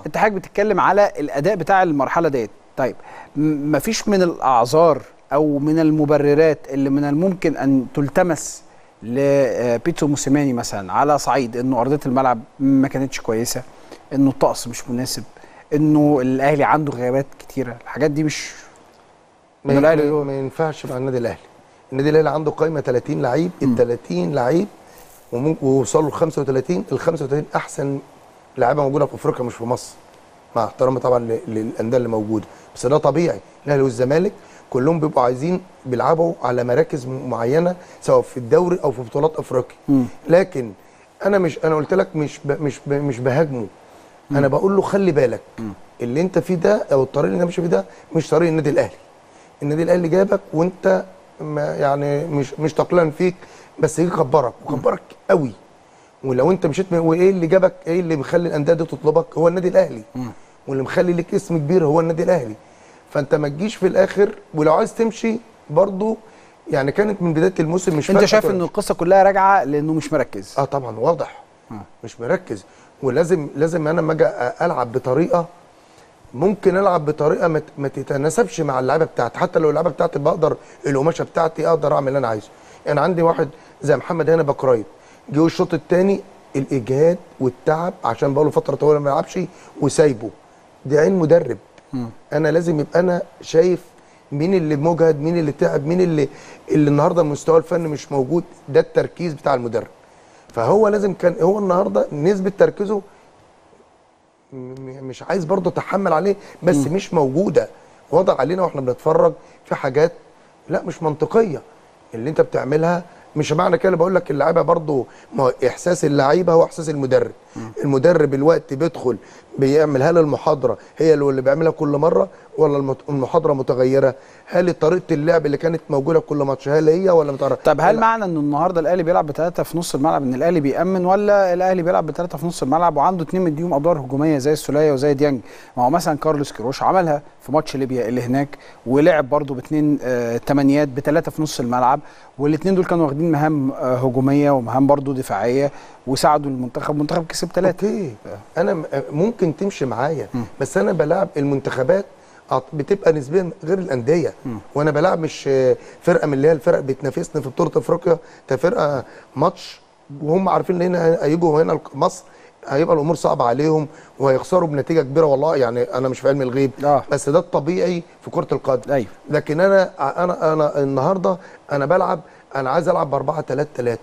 انت حضرتك بتتكلم على الاداء بتاع المرحله ديت طيب م- مفيش من الاعذار او من المبررات اللي من الممكن ان تلتمس لبيتسو موسيماني مثلا على صعيد انه ارضيه الملعب ما كانتش كويسه انه الطقس مش مناسب انه الاهلي عنده غيابات كتيره الحاجات دي مش ما, إنه الأهلي ما, هو- ما ينفعش مع النادي الاهلي النادي الاهلي عنده قائمه 30 لعيب ال 30 لعيب وممكن ووصلوا ل 35 ال 35 احسن لعيبه موجوده في افريقيا مش في مصر مع احترامي طبعا ل- للانديه اللي موجوده بس ده طبيعي الاهلي والزمالك كلهم بيبقوا عايزين بيلعبوا على مراكز م- معينه سواء في الدوري او في بطولات افريقيا لكن انا مش انا قلت لك مش ب مش ب مش بهاجمه انا بقول له خلي بالك اللي انت فيه ده او الطريق اللي انت ماشي فيه ده مش طريق النادي الاهلي النادي الاهلي جابك وانت ما يعني مش مش تقليلا فيك بس يجي يكبرك وكبرك قوي ولو انت مشيت من وايه اللي جابك ايه اللي مخلي الانديه دي تطلبك هو النادي الاهلي واللي مخلي ليك اسم كبير هو النادي الاهلي فانت ما تجيش في الاخر ولو عايز تمشي برضو يعني كانت من بدايه الموسم مش انت فارقة شايف تمام. ان القصه كلها راجعه لانه مش مركز اه طبعا واضح مش مركز ولازم لازم انا لما اجي العب بطريقه ممكن العب بطريقه ما ت- ما تتناسبش مع اللعيبه بتاعتي حتى لو اللعيبه بتاعتي بقدر القماشه بتاعتي اقدر اعمل اللي انا عايزه يعني عندي واحد زي محمد هنا بكرايت جه الشوط الثاني الاجهاد والتعب عشان بقاله فتره طويله ما يلعبش وسايبه دي عين مدرب انا لازم يبقى انا شايف مين اللي مجهد مين اللي تعب مين اللي اللي النهارده المستوى الفني مش موجود ده التركيز بتاع المدرب فهو لازم كان هو النهارده نسبه تركيزه م- م- مش عايز برضه اتحمل عليه بس م. مش موجوده وضع علينا واحنا بنتفرج في حاجات لا مش منطقيه اللي انت بتعملها مش معنى كده بقول لك اللعيبه برضه ما هو احساس اللعيبه هو احساس المدرب المدرب الوقت بيدخل بيعمل هل المحاضره هي اللي بيعملها كل مره ولا المت- المحاضره متغيره هل طريقه اللعب اللي كانت موجوده كل ماتش هل هي ولا متغيره طب هل لا. معنى ان النهارده الاهلي بيلعب بثلاثه في نص الملعب ان الاهلي بيامن ولا الاهلي بيلعب بثلاثه في نص الملعب وعنده اثنين مديهم ادوار هجوميه زي السوليه وزي ديانج ما هو مثلا كارلوس كيروش عملها في ماتش ليبيا اللي هناك ولعب برده باثنين آه تمانيات بثلاثه في نص الملعب والاثنين دول كانوا واخدين مهام آه هجوميه ومهام برده دفاعيه وساعدوا المنتخب المنتخب كسب ثلاثه اوكي انا م- ممكن تمشي معايا بس انا بلعب المنتخبات أعت- بتبقى نسبيا غير الانديه وانا بلعب مش آه، فرقه من اللي هي الفرق بتنافسني في بطوله افريقيا ده فرقه ماتش وهم عارفين ان هنا هيجوا هنا مصر هيبقى الامور صعبه عليهم وهيخسروا بنتيجه كبيره والله يعني انا مش في علم الغيب آه. بس ده الطبيعي في كره القدم أيوة. لكن انا انا انا النهارده انا بلعب انا عايز العب ب 4 3 3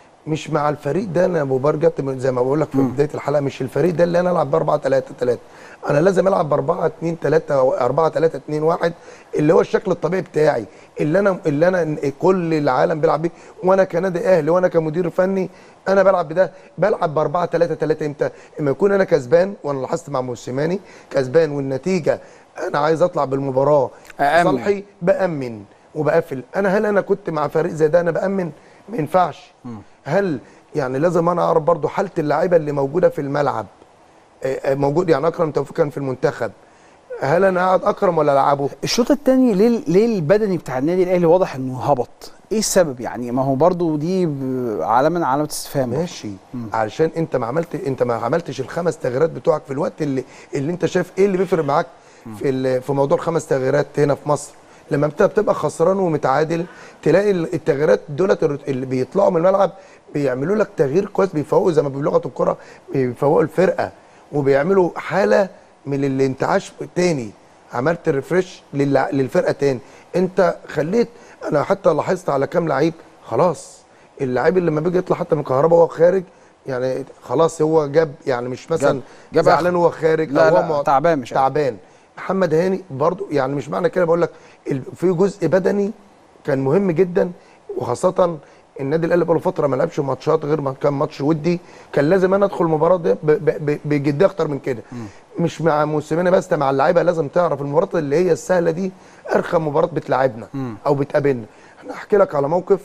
مش مع الفريق ده انا ابو برجت زي ما بقول لك في بدايه الحلقه مش الفريق ده اللي انا العب ب 4 3 3 انا لازم العب ب 4 2 3 او 4 3 2 1 اللي هو الشكل الطبيعي بتاعي اللي انا اللي انا كل العالم بيلعب بيه وانا كنادي اهلي وانا كمدير فني انا بلعب بده بلعب ب 4 3 3 امتى؟ اما يكون انا كسبان وانا لاحظت مع موسيماني كسبان والنتيجه انا عايز اطلع بالمباراه أأمن. صالحي بامن وبقفل انا هل انا كنت مع فريق زي ده انا بامن ما ينفعش هل يعني لازم انا اعرف برضو حاله اللعيبه اللي موجوده في الملعب آه، آه، موجود يعني اكرم توفيق كان في المنتخب هل انا قاعد اكرم ولا العبه الشوط الثاني ليه ليه البدني بتاع النادي الاهلي واضح انه هبط ايه السبب يعني ما هو برضو دي ب- علامه من علامات استفهام ماشي علشان انت ما عملت انت ما عملتش الخمس تغييرات بتوعك في الوقت اللي اللي انت شايف ايه اللي بيفرق معاك في ال- في موضوع الخمس تغييرات هنا في مصر لما انت بتبقى خسران ومتعادل تلاقي ال- التغييرات دولت الر- اللي بيطلعوا من الملعب بيعملوا لك تغيير كويس بيفوقوا زي ما بلغه الكره بيفوقوا الفرقه وبيعملوا حاله من الانتعاش تاني عملت ريفريش للع- للفرقه تاني انت خليت انا حتى لاحظت على كام لعيب خلاص اللعيب اللي لما بيجي يطلع حتى من الكهرباء وهو خارج يعني خلاص هو جاب يعني مش مثلا جاب- جاب زعلان آخره. وهو خارج لا، أو هو لا، مع- تعبان مش قادر. تعبان محمد هاني برضو يعني مش معنى كده بقول لك ال- في جزء بدني كان مهم جدا وخاصه النادي الاهلي بقاله فتره ما لعبش ماتشات غير ما كان ماتش ودي كان لازم انا ادخل المباراه دي ب- ب- ب- بجديه اكتر من كده مش مع موسيماني بس ده مع اللعيبه لازم تعرف المباراه اللي هي السهله دي ارخم مباراه بتلعبنا او بتقابلنا انا احكي لك على موقف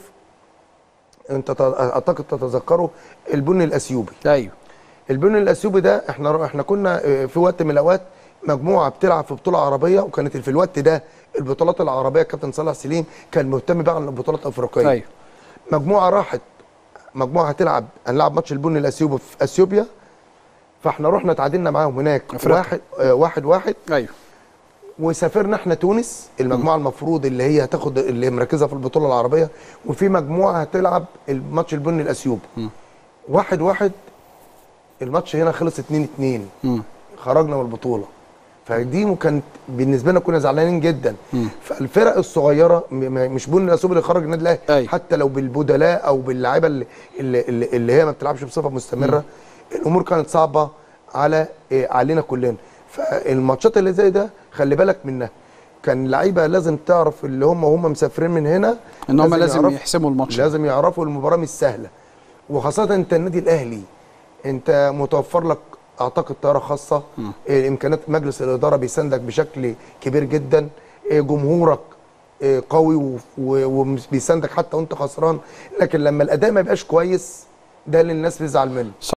انت ت- اعتقد تتذكره البني الاثيوبي ايوه البني الاثيوبي ده احنا احنا كنا اه، في وقت من الاوقات مجموعه بتلعب في بطوله عربيه وكانت في الوقت ده البطولات العربيه كابتن صالح سليم كان مهتم بقى عن البطولات الافريقيه ايوه مجموعه راحت مجموعه هتلعب هنلعب ماتش البني الاثيوبي في اثيوبيا فاحنا رحنا تعادلنا معاهم هناك أفريقيا. واحد آه واحد واحد ايوه وسافرنا احنا تونس المجموعه المفروض اللي هي هتاخد اللي مركزه في البطوله العربيه وفي مجموعه هتلعب الماتش البني الاثيوبي واحد واحد الماتش هنا خلص 2 2 مم. خرجنا من البطوله فدي م- كانت بالنسبه لنا كنا زعلانين جدا مم. فالفرق الصغيره م- م- مش بني الاثيوبي اللي خرج النادي الاهلي أيوة. حتى لو بالبدلاء او باللعيبه اللي, اللي, اللي, اللي هي ما بتلعبش بصفه مستمره الامور كانت صعبه على إيه، علينا كلنا فالماتشات اللي زي ده خلي بالك منها كان اللعيبه لازم تعرف اللي هم وهم مسافرين من هنا ان هم لازم يعرفوا- يحسموا الماتش لازم يعرفوا المباراه مش سهله وخاصه انت النادي الاهلي انت متوفر لك اعتقد طياره خاصه إيه، امكانيات مجلس الاداره بيساندك بشكل كبير جدا إيه، جمهورك إيه، قوي و- و- وبيساندك حتى وانت خسران لكن لما الاداء ما يبقاش كويس ده اللي الناس بيزعل منه